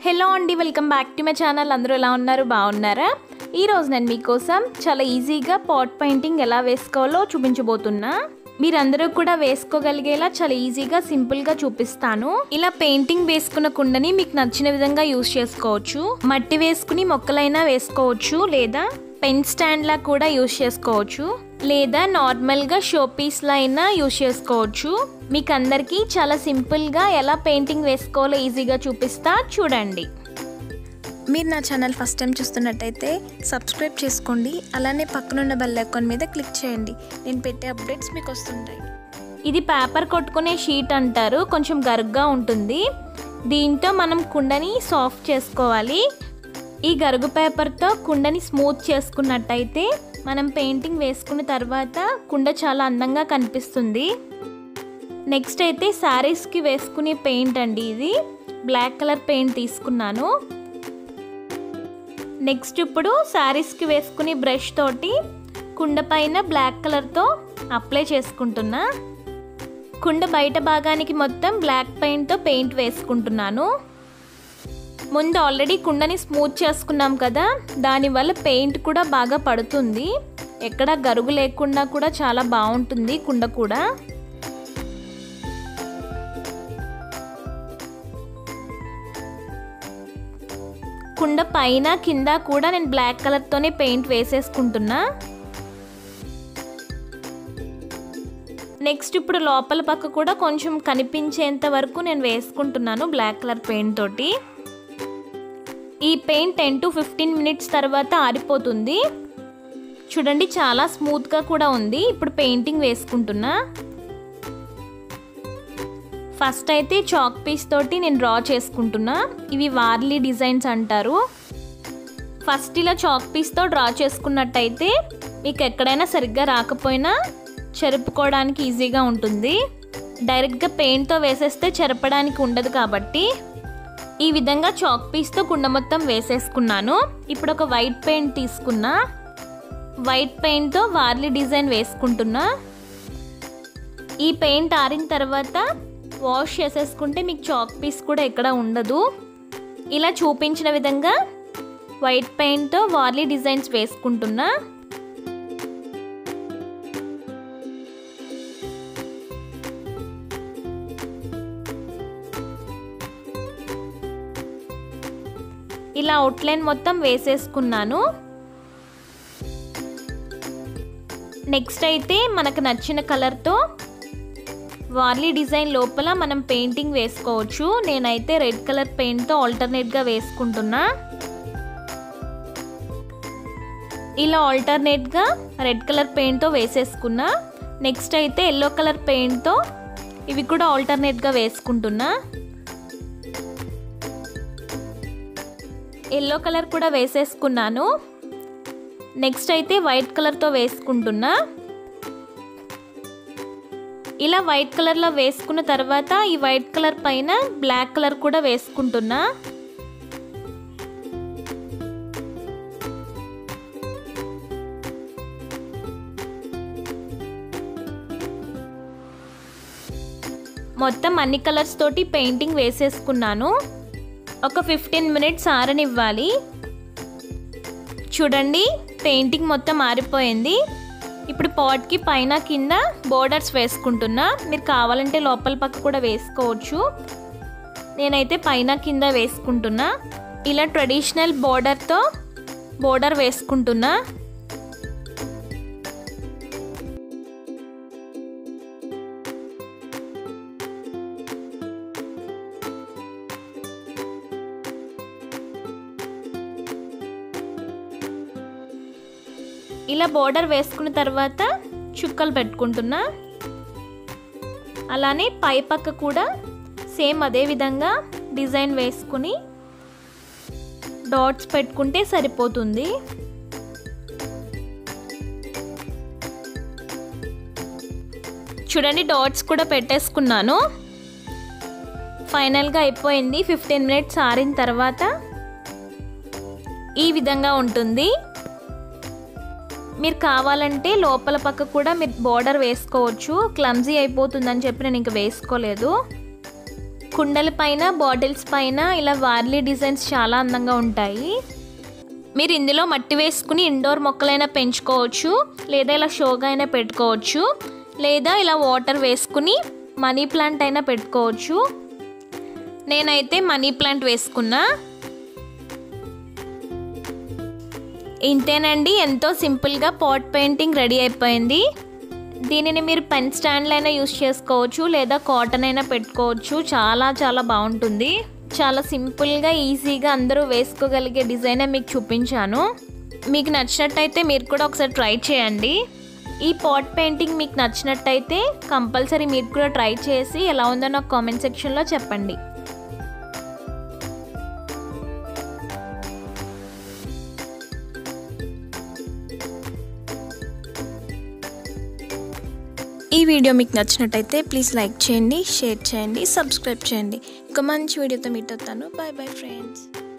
hello అండి welcome back to my channel అందరూ ఎలా ఉన్నారు బాగున్నారా ఈరోజు నేను మీకోసం చాలా ఈజీగా పాట్ పెయింటింగ్ ఎలా వేసుకోవాలో చూపించబోతున్నా మీరందరూ కూడా వేసుకోగలిగేలా చాలా ఈజీగా సింపుల్గా చూపిస్తాను ఇలా పెయింటింగ్ వేసుకున్న కుండని మీకు నచ్చిన విధంగా యూస్ చేసుకోవచ్చు మట్టి వేసుకుని మొక్కలైనా వేసుకోవచ్చు లేదా పెన్ స్టాండ్లా కూడా యూస్ చేసుకోవచ్చు లేదా నార్మల్గా షో పీస్లా అయినా యూస్ చేసుకోవచ్చు మీకు అందరికీ చాలా సింపుల్గా ఎలా పెయింటింగ్ వేసుకోవాలో ఈజీగా చూపిస్తా చూడండి మీరు నా ఛానల్ ఫస్ట్ టైం చూస్తున్నట్టయితే సబ్స్క్రైబ్ చేసుకోండి అలానే పక్కనున్న బెల్ ఐకాన్ మీద క్లిక్ చేయండి నేను పెట్టే అప్డేట్స్ మీకు వస్తుంటాయి ఇది పేపర్ కొట్టుకునే షీట్ అంటారు కొంచెం గరుగ్గా ఉంటుంది దీంతో మనం కుండని సాఫ్ట్ చేసుకోవాలి ఈ గరుగు పేపర్తో కుండని స్మూత్ చేసుకున్నట్టయితే మనం పెయింటింగ్ వేసుకున్న తర్వాత కుండ చాలా అందంగా కనిపిస్తుంది నెక్స్ట్ అయితే శారీస్కి వేసుకునే పెయింట్ అండి ఇది బ్లాక్ కలర్ పెయింట్ తీసుకున్నాను నెక్స్ట్ ఇప్పుడు శారీస్కి వేసుకుని బ్రష్ తోటి కుండ పైన బ్లాక్ కలర్తో అప్లై చేసుకుంటున్నా కుండ బయట భాగానికి మొత్తం బ్లాక్ పెయింట్తో పెయింట్ వేసుకుంటున్నాను ముందు ఆల్రెడీ కుండని స్మూత్ చేసుకున్నాం కదా దానివల్ల పెయింట్ కూడా బాగా పడుతుంది ఎక్కడ గరుగు లేకుండా కూడా చాలా బాగుంటుంది కుండ కూడా కుండ పైన కింద కూడా నేను బ్లాక్ కలర్తోనే పెయింట్ వేసేసుకుంటున్నా నెక్స్ట్ ఇప్పుడు లోపల పక్క కూడా కొంచెం కనిపించేంత వరకు నేను వేసుకుంటున్నాను బ్లాక్ కలర్ పెయింట్ తోటి ఈ paint ten to fifteen minutes తర్వాత ఆరిపోతుంది చూడండి చాలా స్మూత్గా కూడా ఉంది ఇప్పుడు పెయింటింగ్ వేసుకుంటున్నా ఫస్ట్ అయితే చాక్ పీస్ తోటి నేను డ్రా చేసుకుంటున్నా ఇవి వార్లీ డిజైన్స్ అంటారు ఫస్ట్ ఇలా చాక్ పీస్తో డ్రా చేసుకున్నట్టయితే మీకు ఎక్కడైనా సరిగ్గా రాకపోయినా చెరుపుకోవడానికి ఈజీగా ఉంటుంది డైరెక్ట్గా పెయింట్తో వేసేస్తే చెరపడానికి ఉండదు కాబట్టి ఈ విధంగా చాక్ పీస్తో కుండ మొత్తం వేసేసుకున్నాను ఇప్పుడు ఒక వైట్ పెయింట్ తీసుకున్నా వైట్ పెయింట్తో వార్లీ డిజైన్ వేసుకుంటున్నా ఈ పెయింట్ ఆరిన తర్వాత వాష్ చేసేసుకుంటే మీకు చాక్ పీస్ కూడా ఎక్కడ ఉండదు ఇలా చూపించిన విధంగా వైట్ పెయింట్తో వార్లీ డిజైన్స్ వేసుకుంటున్నా ఇలా అవుట్లైన్ మొత్తం వేసేసుకున్నాను నెక్స్ట్ అయితే మనకు నచ్చిన కలర్తో వార్లీ డిజైన్ లోపల మనం పెయింటింగ్ వేసుకోవచ్చు నేనైతే రెడ్ కలర్ పెయింట్తో ఆల్టర్నేట్గా వేసుకుంటున్నా ఇలా ఆల్టర్నేట్గా రెడ్ కలర్ పెయింట్తో వేసేసుకున్నా నెక్స్ట్ అయితే ఎల్లో కలర్ పెయింట్తో ఇవి కూడా ఆల్టర్నేట్గా వేసుకుంటున్నా ఎల్లో కలర్ కూడా వేసేసుకున్నాను నెక్స్ట్ అయితే వైట్ కలర్తో వేసుకుంటున్నా ఇలా వైట్ కలర్లో వేసుకున్న తర్వాత ఈ వైట్ కలర్ పైన బ్లాక్ కలర్ కూడా వేసుకుంటున్నా మొత్తం అన్ని కలర్స్ తోటి పెయింటింగ్ వేసేసుకున్నాను ఒక ఫిఫ్టీన్ మినిట్స్ ఆరనివ్వాలి చూడండి పెయింటింగ్ మొత్తం ఆరిపోయింది ఇప్పుడు పాట్కి పైన కింద బోర్డర్స్ వేసుకుంటున్నా మీరు కావాలంటే లోపల పక్క కూడా వేసుకోవచ్చు నేనైతే పైన కింద వేసుకుంటున్నా ఇలా ట్రెడిషనల్ బోర్డర్తో బోర్డర్ వేసుకుంటున్నా ఇలా బోర్డర్ వేసుకున్న తర్వాత చుక్కలు పెట్టుకుంటున్నా అలానే పై పక్క కూడా సేమ్ అదే విధంగా డిజైన్ వేసుకుని డాట్స్ పెట్టుకుంటే సరిపోతుంది చూడండి డాట్స్ కూడా పెట్టేసుకున్నాను ఫైనల్గా అయిపోయింది ఫిఫ్టీన్ మినిట్స్ ఆరిన తర్వాత ఈ విధంగా ఉంటుంది మీరు కావాలంటే లోపల పక్క కూడా మీరు బార్డర్ వేసుకోవచ్చు క్లమ్జీ అయిపోతుందని చెప్పి నేను ఇంకా వేసుకోలేదు కుండల పైన బాటిల్స్ పైన ఇలా వార్లీ డిజైన్స్ చాలా అందంగా ఉంటాయి మీరు ఇందులో మట్టి వేసుకుని ఇండోర్ మొక్కలైనా పెంచుకోవచ్చు లేదా ఇలా షోగా అయినా పెట్టుకోవచ్చు లేదా ఇలా వాటర్ వేసుకుని మనీ ప్లాంట్ అయినా పెట్టుకోవచ్చు నేనైతే మనీ ప్లాంట్ వేసుకున్నా ఇంతేనండి ఎంతో సింపుల్గా పాట్ పెయింటింగ్ రెడీ అయిపోయింది దీనిని మీరు పెన్ స్టాండ్లు అయినా యూస్ చేసుకోవచ్చు లేదా కాటన్ అయినా పెట్టుకోవచ్చు చాలా చాలా బాగుంటుంది చాలా సింపుల్గా ఈజీగా అందరూ వేసుకోగలిగే డిజైనే మీకు చూపించాను మీకు నచ్చినట్టయితే మీరు కూడా ఒకసారి ట్రై చేయండి ఈ పాట్ పెయింటింగ్ మీకు నచ్చినట్టయితే కంపల్సరీ మీరు కూడా ట్రై చేసి ఎలా ఉందో నాకు కామెంట్ సెక్షన్లో చెప్పండి ఈ వీడియో మీకు నచ్చినట్టయితే ప్లీజ్ లైక్ చేయండి షేర్ చేయండి సబ్స్క్రైబ్ చేయండి ఒక మంచి వీడియోతో మీట్ అవుతాను బాయ్ బాయ్ ఫ్రెండ్స్